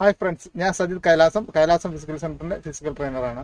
hi friends ഞാൻ Sajith Kailasam Kailasam physical സെന്ററിന്റെ physical ട്രെയിനറാണ്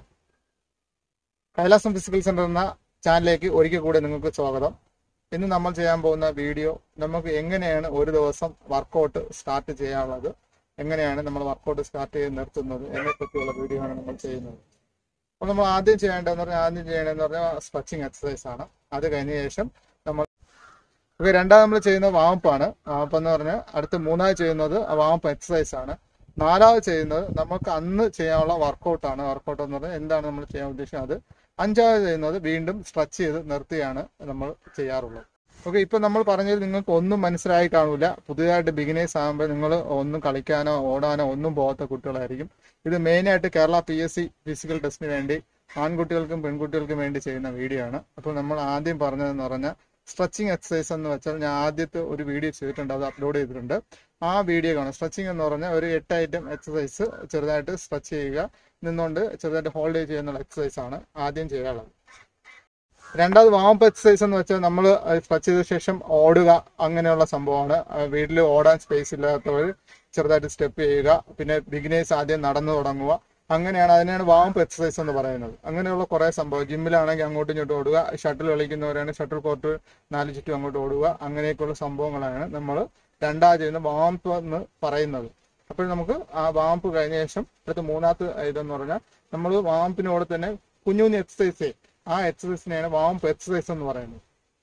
കൈലാസം ഫിസിക്കൽ സെന്റർ എന്ന ചാനലിലേക്ക് ഒരിക്കൽ കൂടി നിങ്ങൾക്ക് സ്വാഗതം ഇന്ന് നമ്മൾ ചെയ്യാൻ പോകുന്ന വീഡിയോ നമുക്ക് എങ്ങനെയാണ് ഒരു ദിവസം വർക്കൗട്ട് സ്റ്റാർട്ട് ചെയ്യാനുള്ളത് എങ്ങനെയാണ് നമ്മൾ വർക്കൗട്ട് സ്റ്റാർട്ട് ചെയ്ത് നിർത്തുന്നത് എന്നെ പറ്റിയുള്ള വീഡിയോ ആണ് നമ്മൾ ചെയ്യുന്നത് അപ്പോൾ നമ്മൾ ആദ്യം ചെയ്യേണ്ടതെന്ന് പറഞ്ഞാൽ ആദ്യം ചെയ്യേണ്ടതെന്ന് പറഞ്ഞാൽ സ്ട്രെച്ചിങ് എക്സസൈസ് ആണ് അത് കഴിഞ്ഞ ശേഷം നമ്മൾ ഓക്കെ രണ്ടാമത് നമ്മൾ ചെയ്യുന്ന വാമപ്പാണ് വാമപ്പ് എന്ന് പറഞ്ഞാൽ അടുത്ത മൂന്നാമത് ചെയ്യുന്നത് വാമപ്പ് എക്സസൈസ് ആണ് നാലാമത് ചെയ്യുന്നത് നമുക്ക് അന്ന് ചെയ്യാനുള്ള വർക്കൗട്ടാണ് വർക്കൗട്ട് എന്ന് പറഞ്ഞാൽ എന്താണ് നമ്മൾ ചെയ്യാൻ ഉദ്ദേശിക്കുന്നത് അത് അഞ്ചാമത് ചെയ്യുന്നത് വീണ്ടും സ്ട്രെച്ച് ചെയ്ത് നിർത്തിയാണ് നമ്മൾ ചെയ്യാറുള്ളത് ഓക്കെ ഇപ്പൊ നമ്മൾ പറഞ്ഞത് നിങ്ങൾക്ക് ഒന്നും മനസ്സിലായി കാണൂല പുതിയതായിട്ട് ബിഗിനേഴ്സ് ആകുമ്പോൾ നിങ്ങൾ ഒന്നും കളിക്കാനോ ഓടാനോ ഒന്നും പോകാത്ത കുട്ടികളായിരിക്കും ഇത് മെയിനായിട്ട് Kerala P S C physical ടെസ്റ്റിന് വേണ്ടി ആൺകുട്ടികൾക്കും പെൺകുട്ടികൾക്കും വേണ്ടി ചെയ്യുന്ന വീഡിയോ ആണ് അപ്പോൾ നമ്മൾ ആദ്യം പറഞ്ഞതെന്ന് പറഞ്ഞാൽ സ്ട്രെച്ചിങ് എക്സസൈസ് എന്ന് വെച്ചാൽ ഞാൻ ആദ്യത്തെ ഒരു വീഡിയോ ചെയ്തിട്ടുണ്ട് അത് അപ്ലോഡ് ചെയ്തിട്ടുണ്ട് ആ വീഡിയോ കാണാം സ്ട്രെച്ചിങ് എന്ന് പറഞ്ഞാൽ ഒരു എട്ട് ഐറ്റം എക്സസൈസ് ചെറുതായിട്ട് സ്ട്രെച്ച് ചെയ്യുക നിന്നുകൊണ്ട് ചെറുതായിട്ട് ഹോൾഡ് ചെയ്യുന്ന എക്സസൈസ് ആണ് ആദ്യം ചെയ്യാനുള്ളത് രണ്ടാമത് വാമപ്പ് എക്സസൈസ് എന്ന് വെച്ചാൽ നമ്മൾ സ്ട്രെച്ച് ചെയ്ത ശേഷം ഓടുക അങ്ങനെയുള്ള സംഭവമാണ് വീട്ടിൽ ഓടാൻ സ്പേസ് ഇല്ലാത്തവർ ചെറുതായിട്ട് സ്റ്റെപ്പ് ചെയ്യുക പിന്നെ ബിഗിനേഴ്സ് ആദ്യം നടന്നു തുടങ്ങുക അങ്ങനെയാണ് അതിനെയാണ് വാമപ്പ് എക്സസൈസ് എന്ന് പറയുന്നത് അങ്ങനെയുള്ള കുറെ സംഭവം ജിമ്മിലാണെങ്കിൽ അങ്ങോട്ടും ഇങ്ങോട്ടും ഓടുക ഷട്ടിൽ കളിക്കുന്നവരാണ് ഷട്ടിൽ കോർട്ട് നാല് ചുറ്റും അങ്ങോട്ട് ഓടുക അങ്ങനെയൊക്കെയുള്ള സംഭവങ്ങളാണ് നമ്മൾ രണ്ടാമത് ചെയ്യുന്ന വാമപ്പ് എന്ന് പറയുന്നത് അപ്പോൾ നമുക്ക് ആ വാമപ്പ് കഴിഞ്ഞ ശേഷം അടുത്ത മൂന്നാമത്തെ ഇതെന്ന് പറഞ്ഞാൽ നമ്മൾ വാമപ്പിനോട് തന്നെ കുഞ്ഞു കുഞ്ഞു എക്സസൈസ് ചെയ്യും ആ എക്സസൈസിനെയാണ് വാമപ്പ് എക്സസൈസ് എന്ന് പറയുന്നത്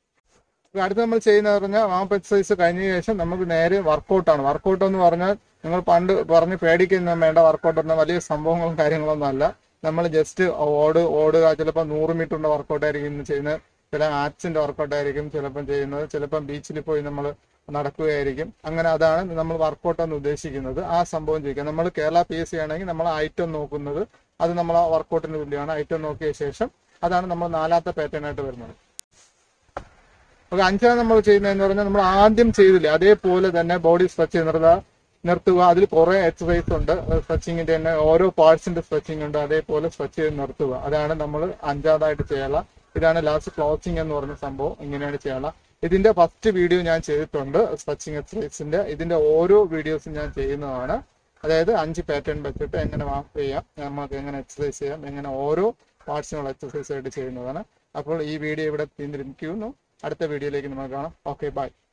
ഇപ്പൊ അടുത്ത് നമ്മൾ ചെയ്യുന്നത് പറഞ്ഞാൽ വാമപ്പ് എക്സസൈസ് കഴിഞ്ഞ ശേഷം നമുക്ക് നേരെ വർക്കൗട്ടാണ് വർക്കൗട്ട് എന്ന് പറഞ്ഞാൽ നിങ്ങൾ പണ്ട് പറഞ്ഞ് പേടിക്കുന്ന വേണ്ട വർക്കൗട്ട് എന്ന വലിയ സംഭവങ്ങളും കാര്യങ്ങളൊന്നും അല്ല നമ്മൾ ജസ്റ്റ് ഓട് ഓടുക ചിലപ്പോൾ നൂറ് മീറ്ററിന്റെ വർക്കൗട്ട് ആയിരിക്കും ഇന്ന് ചെയ്യുന്നത് ചില ആപ്സിന്റെ വർക്കൗട്ട് ആയിരിക്കും ചിലപ്പം ചെയ്യുന്നത് ചിലപ്പം ബീച്ചിൽ പോയി നമ്മൾ നടക്കുകയായിരിക്കും അങ്ങനെ അതാണ് നമ്മൾ വർക്കൗട്ട് എന്ന് ഉദ്ദേശിക്കുന്നത് ആ സംഭവം ചെയ്യുക നമ്മൾ കേരള പി എസ് സി ആണെങ്കിൽ നമ്മൾ ഐറ്റം നോക്കുന്നത് അത് നമ്മൾ ആ വർക്കൗട്ടിന് തുല്യമാണ് ഐറ്റം നോക്കിയ ശേഷം അതാണ് നമ്മൾ നാലാമത്തെ പാറ്റേൺ ആയിട്ട് വരുന്നത് ഓക്കെ അഞ്ചാം നമ്മൾ ചെയ്യുന്നതെന്ന് പറഞ്ഞാൽ നമ്മൾ ആദ്യം ചെയ്തില്ലേ അതേപോലെ തന്നെ ബോഡി സ്ട്രെച്ച് നിർത്തുക നിർത്തുക അതിൽ കുറെ എക്സസൈസ് ഉണ്ട് സ്ട്രെച്ചിങ്ങിന്റെ തന്നെ ഓരോ പാർട്സിന്റെ സ്ട്രെച്ചിങ് ഉണ്ട് അതേപോലെ സ്ട്രെച്ച് ചെയ്ത് നിർത്തുക അതാണ് നമ്മൾ അഞ്ചാമതായിട്ട് ചെയ്യാനുള്ള ഇതാണ് ലാസ്റ്റ് ക്ലോസിംഗ് എന്ന് പറഞ്ഞ സംഭവം ഇങ്ങനെയാണ് ചെയ്യാനുള്ള ഇതിന്റെ ഫസ്റ്റ് വീഡിയോ ഞാൻ ചെയ്തിട്ടുണ്ട് സ്ട്രെച്ചിങ് എക്സസൈസിന്റെ ഇതിന്റെ ഓരോ വീഡിയോസും ഞാൻ ചെയ്യുന്നതാണ് അതായത് അഞ്ച് പാറ്റേൺ വെച്ചിട്ട് എങ്ങനെ വാക്ക് ചെയ്യാം നമുക്ക് എങ്ങനെ എക്സസൈസ് ചെയ്യാം എങ്ങനെ ഓരോ പാർട്സിനുള്ള എക്സസൈസ് ആയിട്ട് ചെയ്യുന്നതാണ് അപ്പോൾ ഈ വീഡിയോ ഇവിടെ തീർന്നിരിക്കുന്നു അടുത്ത വീഡിയോയിലേക്ക് നമുക്ക് കാണാം ഓക്കെ ബൈ